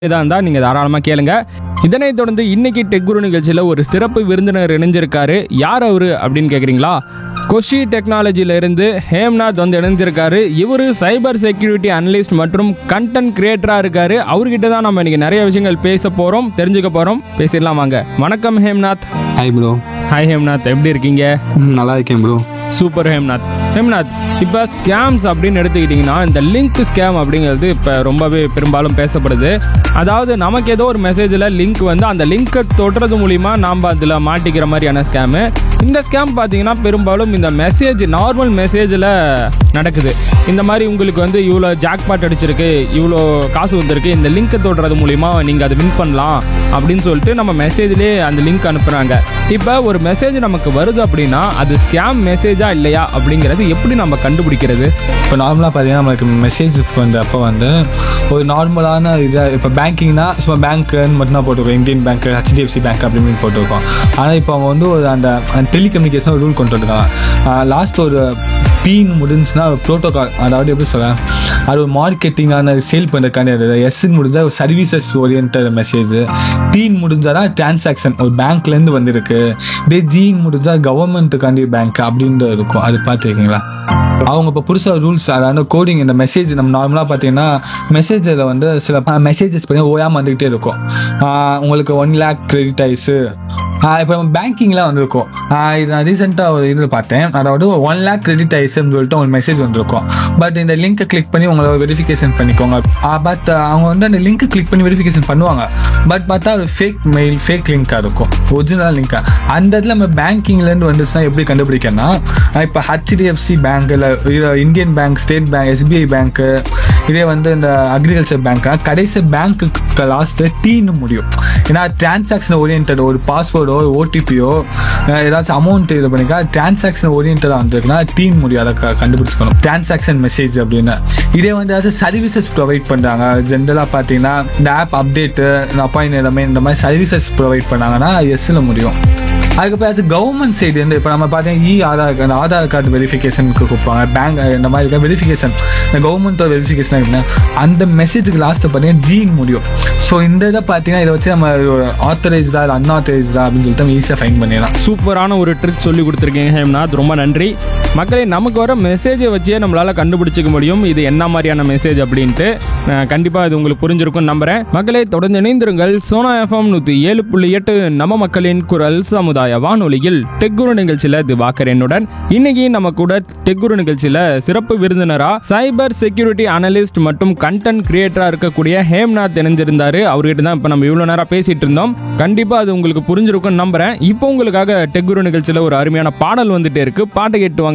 இதாக இருந்தால் நீங்கள் தாராளமாக கேளுங்க இதனைத் தொடர்ந்து இன்னைக்கு டெக் குரு நிகழ்ச்சியில் ஒரு சிறப்பு விருந்தினர் இணைஞ்சிருக்காரு யார் அவரு அப்படின்னு கேட்குறீங்களா கொஷி டெக்னாலஜில இருந்து ஹேம்நாத் வந்து இணைஞ்சிருக்காரு இவரு சைபர் செக்யூரிட்டி அனலிஸ்ட் மற்றும் கண்டென்ட் கிரியேட்டரா இருக்காரு அவர்கிட்ட தான் நம்ம இன்னைக்கு நிறைய விஷயங்கள் பேச போறோம் தெரிஞ்சுக்க போறோம் பேசிடலாம் வாங்க வணக்கம் Hemnath hi bro hi Hemnath எப்படி இருக்கீங்க நல்லா இருக்கேன் ப்ரோ சூப்பர் ஹேம்நாத் ஹேம்நாத் இப்போ ஸ்கேம்ஸ் அப்படின்னு எடுத்துக்கிட்டிங்கன்னா இந்த லிங்க் ஸ்கேம் அப்படிங்கிறது இப்போ ரொம்பவே பெரும்பாலும் பேசப்படுது அதாவது நமக்கு ஏதோ ஒரு மெசேஜில் லிங்க் வந்து அந்த லிங்க்கை தொடுறது மூலிமா நாம் அதில் மாட்டிக்கிற மாதிரியான ஸ்கேமு இந்த ஸ்கேம் பார்த்தீங்கன்னா பெரும்பாலும் இந்த மெசேஜ் நார்மல் மெசேஜில் நடக்குது இந்த மாதிரி உங்களுக்கு வந்து இவ்வளோ ஜாக்பாட் அடிச்சிருக்கு இவ்வளோ காசு வந்திருக்கு இந்த லிங்க்கை தொடுறது மூலிமா நீங்கள் அதை வின் பண்ணலாம் அப்படின்னு சொல்லிட்டு நம்ம மெசேஜ்லேயே அந்த லிங்க் அனுப்புகிறாங்க இப்போ ஒரு மெசேஜ் நமக்கு வருது அப்படின்னா அது ஸ்கேம் மெசேஜா இல்லையா அப்படிங்கிறது எப்படி நம்ம கண்டுபிடிக்கிறது இப்போ நார்மலாக பார்த்தீங்கன்னா நம்மளுக்கு மெசேஜ் வந்து அப்போ வந்து ஒரு நார்மலான இதாக இப்போ பேங்கிங்னா சும்மா பேங்க்குன்னு மட்டும்தான் போட்டிருக்கோம் இந்தியன் பேங்க் ஹெச்டிஎஃப்சி பேங்க் அப்படின்னு போட்டிருக்கோம் ஆனால் இப்போ அவங்க வந்து ஒரு அந்த டெலிகம்யூனிகேஷன் ரூல் கொண்டு வந்துருக்காங்க லாஸ்ட் ஒரு பீன் முடிஞ்சுன்னா ப்ரோட்டோகால் அதாவது எப்படி சொல்ல அது ஒரு மார்க்கெட்டிங்கான சேல் பண்ணுறதுக்கான எஸ்ன்னு முடிஞ்சால் ஒரு சர்வீசஸ் ஓரியன்ட் மெசேஜ் டீன் முடிஞ்சாதான் டிரான்சாக்ஷன் ஒரு பேங்க்லேருந்து வந்திருக்கு இதே ஜீன் முடிஞ்சால் கவர்மெண்ட்டுக்காண்டி பேங்க் அப்படின்னு இருக்கும் அது பார்த்துருக்கீங்களா அவங்க இப்போ புதுசாக ரூல்ஸ் அதாவது கோடிங் இந்த மெசேஜ் நம்ம நார்மலாக பார்த்தீங்கன்னா மெசேஜில் வந்து சில மெசேஜஸ் பண்ணி ஓயாமல் வந்துக்கிட்டே இருக்கும் ஆஹ் உங்களுக்கு ஒன் லேக் கிரெடிட் ஆயிடுச்சு இப்போ நம்ம பேங்கிங்லாம் வந்திருக்கும் ஆஹ் இது நான் ரீசெண்டாக ஒரு இதில் பார்த்தேன் அதாவது ஒன் லேக் கிரெடிட் ஆயிடுச்சுன்னு சொல்லிட்டு உங்களுக்கு மெசேஜ் வந்திருக்கும் பட் இந்த லிங்க்கை கிளிக் பண்ணி உங்களை வெரிஃபிகேஷன் பண்ணிக்கோங்க பட் அவங்க வந்து அந்த லிங்க்கை கிளிக் பண்ணி வெரிஃபிகேஷன் பண்ணுவாங்க பட் பார்த்தா ஒரு ஃபேக் மெயில் ஃபேக் லிங்காக இருக்கும் ஒரிஜினல் லிங்காக அந்த இடத்துல நம்ம பேங்கிங்லேருந்து வந்துச்சுன்னா எப்படி கண்டுபிடிக்கன்னா இப்போ ஹெச்டிஎஃப்சி பேங்க் இல்லை Indian bank state bank SBI பேங்க்கு இதே வந்து இந்த அக்ரிகல்ச்சர் பேங்க் கடைசி பேங்க்குக்கு லாஸ்ட்டு டீன்னு முடியும் ஏன்னா டிரான்சாக்ஷன் ஓரியன்ட் ஒரு பாஸ்வேர்டோ ஒரு ஓடிபியோ ஏதாச்சும் அமௌண்ட் இது பண்ணிக்கா டிரான்சாக்ஷன் ஓரியன்டாக வந்திருக்குன்னா டீன் முடியும் அதை க- கண்டுபிடிச்சிக்கணும் டிரான்சாக்ஷன் மெசேஜ் அப்படின்னு இதே வந்து ஏதாச்சும் சர்வீசஸ் ப்ரொவைட் பண்ணுறாங்க ஜென்ரலாக பார்த்தீங்கன்னா இந்த ஆப் அப்டேட்டு அப்பாயின் எல்லாமே இந்த மாதிரி சர்வீசஸ் ப்ரொவைட் பண்ணாங்கன்னா எஸ்ஸில் முடியும் அதுக்கப்புறம் ஏதாச்சும் கவர்மெண்ட் சைடு இருந்து இப்போ நம்ம பார்த்தீங்கன்னா இ ஆதார் அந்த ஆதார் கார்டு வெரிஃபிகேஷனுக்கு கூப்பிடுவாங்க பேங்க் இந்த மாதிரி இருக்க வெரிஃபிகேஷன் இந்த கவர்மெண்ட் வெரிஃபிகேஷன் இருக்குன்னா அந்த மெசேஜுக்கு லாஸ்ட்டு பார்த்தீங்கன்னா ஜீன் முடியும் ஸோ இந்த இதை பார்த்தீங்கன்னா இதை வச்சு நம்ம ஆத்தரைஸ்டா இல்லை அன்ஆத்தரைஸ்டா அப்படின்னு சொல்லிட்டு நம்ம ஈஸியாக ஃபைன் பண்ணிடலாம் சூப்பரான ஒரு ட்ரிக் சொல்லி கொடுத்துருக்கீங்க ஹேம்நாத் ரொம்ப நன்றி மக்களே நமக்கு வர மெசேஜை வச்சே நம்மளால் கண்டுபிடிச்சிக்க முடியும் இது என்ன மாதிரியான மெசேஜ் அப்படின்ட்டு கண்டிப்பாக இது உங்களுக்கு புரிஞ்சிருக்கும் நம்புறேன் மக்களே தொடர்ந்து இணைந்திருங்கள் சோனா எஃப்எம் நூற்றி ஏழு புள்ளி எட்டு நம்ம மக்களின் குரல் சமுதாய வானொலியில் டெக்குரு நிகழ்ச்சியில் திவாகர் என்னுடன் இன்னைக்கு நம்ம கூட டெக்குரு நிகழ்ச்சியில் சிறப்பு விருந்தினரா சைபர் செக்யூரிட்டி அனலிஸ்ட் மற்றும் கண்டென்ட் கிரியேட்டரா இருக்கக்கூடிய ஹேம்நாத் இணைஞ்சிருந்தாரு அவர்கிட்ட தான் இப்போ நம்ம இவ்வளோ நேரம் பேசிட்டு இருந்தோம் கண்டிப்பாக அது உங்களுக்கு புரிஞ்சிருக்கும்னு நம்புறேன் இப்போ உங்களுக்காக டெக்குரு நிகழ்ச்சியில் ஒரு அருமையான பாடல் வந்துட்டே இருக்கு பாட்டை கேட்டு வாங்க